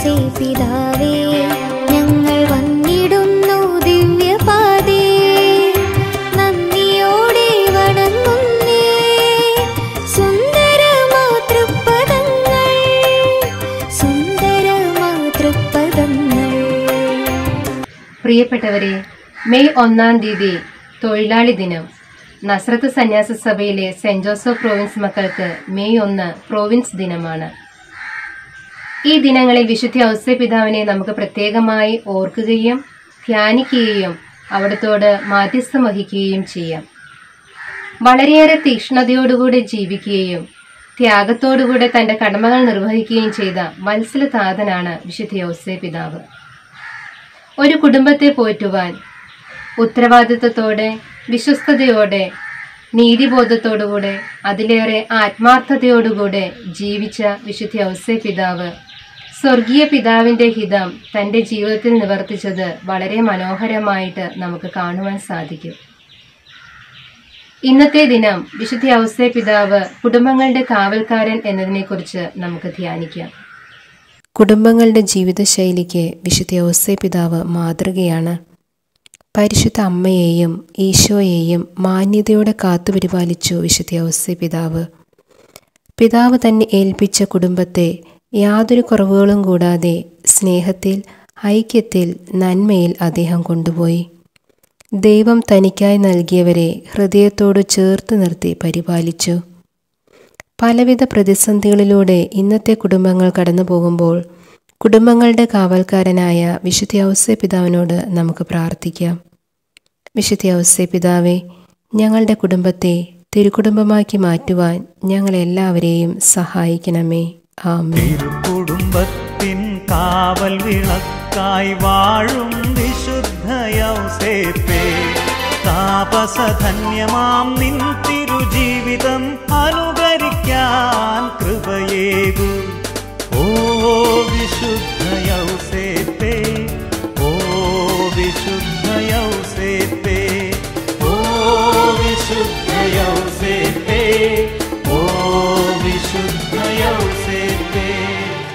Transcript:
ഔസേ പിതാവേ ഞങ്ങൾ വന്നിടുന്നു ദിവ്യപാതേ നന്ദിയോടെ വണങ്ങുന്നേ സുന്ദര മാതൃപദങ്ങൾ സുന്ദര മാതൃപദങ്ങൾ പ്രിയപ്പെട്ടവരെ മെയ് ഒന്നാം തീയതി തൊഴിലാളി ദിനം നസ്രത്ത് സന്യാസ സഭയിലെ സെന്റ് ജോസഫ് പ്രോവിൻസ് മക്കൾക്ക് മെയ് ഒന്ന് പ്രോവിൻസ് ദിനമാണ് ഈ ദിനങ്ങളിൽ വിശുദ്ധ ഔസ്യ പിതാവിനെ നമുക്ക് പ്രത്യേകമായി ഓർക്കുകയും ധ്യാനിക്കുകയും അവിടത്തോട് മാധ്യസ്ഥം വഹിക്കുകയും ചെയ്യാം വളരെയേറെ തീക്ഷ്ണതയോടുകൂടി ജീവിക്കുകയും ത്യാഗത്തോടുകൂടെ തൻ്റെ കടമകൾ നിർവഹിക്കുകയും ചെയ്ത വത്സലതാതനാണ് വിശുദ്ധ ഔസ്യ പിതാവ് ഒരു കുടുംബത്തെ പോറ്റുവാൻ ഉത്തരവാദിത്വത്തോടെ വിശ്വസ്തയോടെ നീതിബോധത്തോടുകൂടെ അതിലേറെ ആത്മാർത്ഥതയോടുകൂടെ ജീവിച്ച വിശുദ്ധ ഔസേ പിതാവ് സ്വർഗീയ പിതാവിൻ്റെ ഹിതം തൻ്റെ ജീവിതത്തിൽ നിവർത്തിച്ചത് വളരെ മനോഹരമായിട്ട് നമുക്ക് കാണുവാൻ സാധിക്കും ഇന്നത്തെ ദിനം വിശുദ്ധ ഔസേ പിതാവ് കുടുംബങ്ങളുടെ കാവൽക്കാരൻ എന്നതിനെക്കുറിച്ച് നമുക്ക് ധ്യാനിക്കാം കുടുംബങ്ങളുടെ ജീവിതശൈലിക്ക് വിശുദ്ധ ഔസേ പിതാവ് മാതൃകയാണ് പരിശുദ്ധ അമ്മയെയും ഈശോയെയും മാന്യതയോടെ കാത്തുപരിപാലിച്ചു വിശുദ്ധ ഔസേ പിതാവ് പിതാവ് തന്നെ ഏൽപ്പിച്ച കുടുംബത്തെ യാതൊരു കുറവുകളും കൂടാതെ സ്നേഹത്തിൽ ഐക്യത്തിൽ നന്മയിൽ അദ്ദേഹം കൊണ്ടുപോയി ദൈവം തനിക്കായി നൽകിയവരെ ഹൃദയത്തോട് ചേർത്ത് നിർത്തി പരിപാലിച്ചു പലവിധ പ്രതിസന്ധികളിലൂടെ ഇന്നത്തെ കുടുംബങ്ങൾ കടന്നു പോകുമ്പോൾ കുടുംബങ്ങളുടെ കാവൽക്കാരനായ വിശുദ്ധ ഔസ്യ പിതാവിനോട് നമുക്ക് പ്രാർത്ഥിക്കാം വിശുദ്ധ ഔസ്യ പിതാവെ ഞങ്ങളുടെ കുടുംബത്തെ തിരുക്കുടുംബമാക്കി മാറ്റുവാൻ ഞങ്ങളെല്ലാവരെയും സഹായിക്കണമേ ആമേ കുടുംബത്തിൻ കാവൽ വിളക്കായി വാഴും വിശുദ്ധയൗസേപ്പേ താപസധന്യമാം നിൻ തിരുജീവിതം അനുകരിക്കാൻ കൃപയേകു ഓ വിശുദ്ധ